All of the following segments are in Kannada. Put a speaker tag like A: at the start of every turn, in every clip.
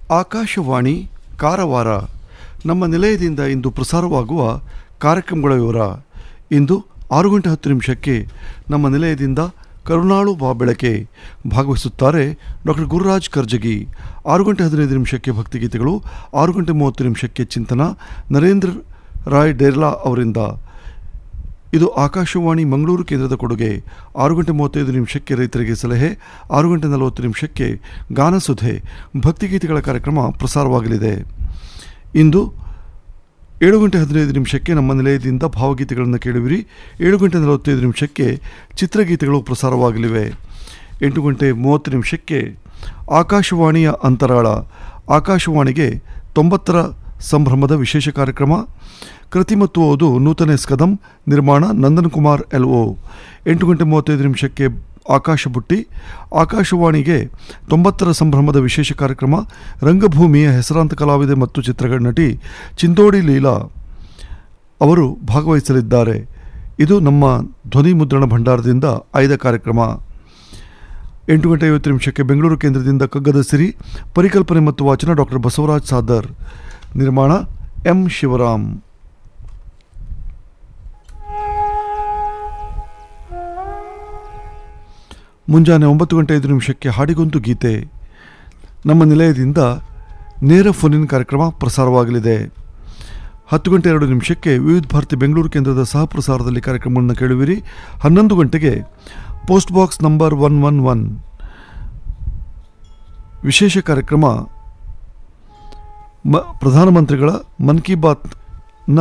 A: ಆಕಾಶವಾಣಿ ಕಾರವಾರ ನಮ್ಮ ನಿಲಯದಿಂದ ಇಂದು ಪ್ರಸಾರವಾಗುವ ಕಾರ್ಯಕ್ರಮಗಳ ವಿವರ ಇಂದು ಆರು ಗಂಟೆ ಹತ್ತು ನಿಮಿಷಕ್ಕೆ ನಮ್ಮ ನಿಲಯದಿಂದ ಕರುಣಾಳು ಬಾ ಬೆಳಕೆ ಭಾಗವಹಿಸುತ್ತಾರೆ ಡಾಕ್ಟರ್ ಗುರುರಾಜ್ ಕರ್ಜಗಿ ಆರು ಗಂಟೆ ಹದಿನೈದು ನಿಮಿಷಕ್ಕೆ ಭಕ್ತಿಗೀತೆಗಳು ಆರು ಗಂಟೆ ಮೂವತ್ತು ನಿಮಿಷಕ್ಕೆ ಚಿಂತನ ನರೇಂದ್ರ ರಾಯ್ ಡೇರ್ಲಾ ಅವರಿಂದ ಇದು ಆಕಾಶವಾಣಿ ಮಂಗಳೂರು ಕೇಂದ್ರದ ಕೊಡುಗೆ ಆರು ಗಂಟೆ ಮೂವತ್ತೈದು ನಿಮಿಷಕ್ಕೆ ರೈತರಿಗೆ ಸಲಹೆ ಆರು ಗಂಟೆ ನಲವತ್ತು ನಿಮಿಷಕ್ಕೆ ಗಾನಸುಧೆ ಭಕ್ತಿಗೀತೆಗಳ ಕಾರ್ಯಕ್ರಮ ಪ್ರಸಾರವಾಗಲಿದೆ ಇಂದು ಏಳು ಗಂಟೆ ಹದಿನೈದು ನಿಮಿಷಕ್ಕೆ ನಮ್ಮ ನಿಲಯದಿಂದ ಭಾವಗೀತೆಗಳನ್ನು ಕೇಳುವಿರಿ ಏಳು ಗಂಟೆ ನಲವತ್ತೈದು ನಿಮಿಷಕ್ಕೆ ಚಿತ್ರಗೀತೆಗಳು ಪ್ರಸಾರವಾಗಲಿವೆ ಎಂಟು ಗಂಟೆ ಮೂವತ್ತು ನಿಮಿಷಕ್ಕೆ ಆಕಾಶವಾಣಿಯ ಅಂತರಾಳ ಆಕಾಶವಾಣಿಗೆ ತೊಂಬತ್ತರ ಸಂಭ್ರಮದ ವಿಶೇಷ ಕಾರ್ಯಕ್ರಮ ಕೃತಿ ಮತ್ತು ಓದು ನೂತನ ಸ್ಕದಂ ನಿರ್ಮಾಣ ನಂದನ್ ಕುಮಾರ್ ಎಲ್ ಒ ಎಂಟು ಗಂಟೆ ಮೂವತ್ತೈದು ನಿಮಿಷಕ್ಕೆ ಆಕಾಶ ಬುಟ್ಟಿ ಆಕಾಶವಾಣಿಗೆ ತೊಂಬತ್ತರ ಸಂಭ್ರಮದ ವಿಶೇಷ ಕಾರ್ಯಕ್ರಮ ರಂಗಭೂಮಿಯ ಹೆಸರಾಂತ ಕಲಾವಿದೆ ಮತ್ತು ಚಿತ್ರಗಳ ನಟಿ ಚಿಂದೋಡಿ ಲೀಲಾ ಅವರು ಭಾಗವಹಿಸಲಿದ್ದಾರೆ ಇದು ನಮ್ಮ ಧ್ವನಿ ಮುದ್ರಣ ಭಂಡಾರದಿಂದ ಆಯ್ದ ಕಾರ್ಯಕ್ರಮ ಎಂಟು ಗಂಟೆ ಐವತ್ತು ನಿಮಿಷಕ್ಕೆ ಬೆಂಗಳೂರು ಕೇಂದ್ರದಿಂದ ಕಗ್ಗದ ಸಿರಿ ಪರಿಕಲ್ಪನೆ ಮತ್ತು ವಾಚನ ಡಾಕ್ಟರ್ ಬಸವರಾಜ್ ಸಾದರ್ ನಿರ್ಮಾಣ ಎಂ ಶಿವರಾಮ್ ಮುಂಜಾನೆ ಒಂಬತ್ತು ಗಂಟೆ ಐದು ನಿಮಿಷಕ್ಕೆ ಹಾಡಿಗೊಂದು ಗೀತೆ ನಮ್ಮ ನಿಲಯದಿಂದ ನೇರ ಫೋನಿನ್ ಕಾರ್ಯಕ್ರಮ ಪ್ರಸಾರವಾಗಲಿದೆ ಹತ್ತು ಗಂಟೆ ಎರಡು ನಿಮಿಷಕ್ಕೆ ವಿವಿಧ ಭಾರತಿ ಬೆಂಗಳೂರು ಕೇಂದ್ರದ ಸಹ ಪ್ರಸಾರದಲ್ಲಿ ಕಾರ್ಯಕ್ರಮವನ್ನು ಕೇಳುವಿರಿ ಹನ್ನೊಂದು ಗಂಟೆಗೆ post box number one one one ವಿಶೇಷ ಕಾರ್ಯಕ್ರಮ ಮ ಪ್ರಧಾನಮಂತ್ರಿಗಳ ಮನ್ ಕಿ ಬಾತ್ನ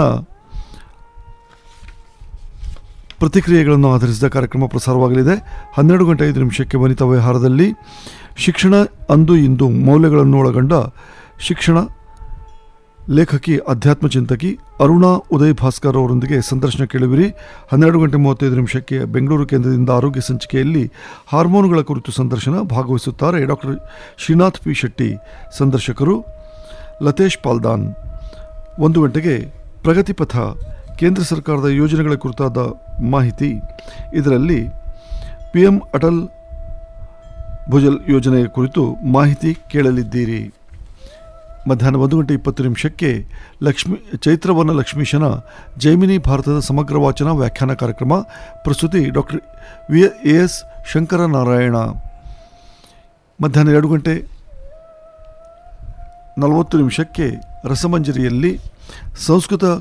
A: ಪ್ರತಿಕ್ರಿಯೆಗಳನ್ನು ಆಧರಿಸಿದ ಕಾರ್ಯಕ್ರಮ ಪ್ರಸಾರವಾಗಲಿದೆ ಹನ್ನೆರಡು ಗಂಟೆ ಐದು ನಿಮಿಷಕ್ಕೆ ವನಿತಾ ವ್ಯವಹಾರದಲ್ಲಿ ಶಿಕ್ಷಣ ಅಂದು ಇಂದು ಮೌಲ್ಯಗಳನ್ನು ಒಳಗೊಂಡ ಶಿಕ್ಷಣ ಲೇಖಕಿ ಅಧ್ಯಾತ್ಮ ಚಿಂತಕಿ ಅರುಣಾ ಉದಯ್ ಭಾಸ್ಕರ್ ಅವರೊಂದಿಗೆ ಸಂದರ್ಶನ ಕೇಳುವಿರಿ ಹನ್ನೆರಡು ಗಂಟೆ ಮೂವತ್ತೈದು ನಿಮಿಷಕ್ಕೆ ಬೆಂಗಳೂರು ಕೇಂದ್ರದಿಂದ ಆರೋಗ್ಯ ಸಂಚಿಕೆಯಲ್ಲಿ ಹಾರ್ಮೋನುಗಳ ಕುರಿತು ಸಂದರ್ಶನ ಭಾಗವಹಿಸುತ್ತಾರೆ ಡಾಕ್ಟರ್ ಶ್ರೀನಾಥ್ ಪಿ ಶೆಟ್ಟಿ ಸಂದರ್ಶಕರು ಲತೇಶ್ ಪಾಲ್ದಾನ್ ಒಂದು ಗಂಟೆಗೆ ಪ್ರಗತಿಪಥ ಕೇಂದ್ರ ಸರ್ಕಾರದ ಯೋಜನೆಗಳ ಕುರಿತಾದ ಮಾಹಿತಿ ಇದರಲ್ಲಿ ಪಿ ಎಂ ಅಟಲ್ ಭುಜಲ್ ಯೋಜನೆಯ ಕುರಿತು ಮಾಹಿತಿ ಕೇಳಲಿದ್ದೀರಿ ಮಧ್ಯಾಹ್ನ ಒಂದು ಗಂಟೆ ಇಪ್ಪತ್ತು ನಿಮಿಷಕ್ಕೆ ಲಕ್ಷ್ಮಿ ಚೈತ್ರವನ ಲಕ್ಷ್ಮೀಶನ ಜೈಮಿನಿ ಭಾರತದ ಸಮಗ್ರ ವಾಚನ ವ್ಯಾಖ್ಯಾನ ಕಾರ್ಯಕ್ರಮ ಪ್ರಸ್ತುತಿ doctor V A S Shankaranarayana ಮಧ್ಯಾಹ್ನ ಎರಡು ಗಂಟೆ ನಲವತ್ತು ನಿಮಿಷಕ್ಕೆ ರಸಮಂಜರಿಯಲ್ಲಿ ಸಂಸ್ಕೃತ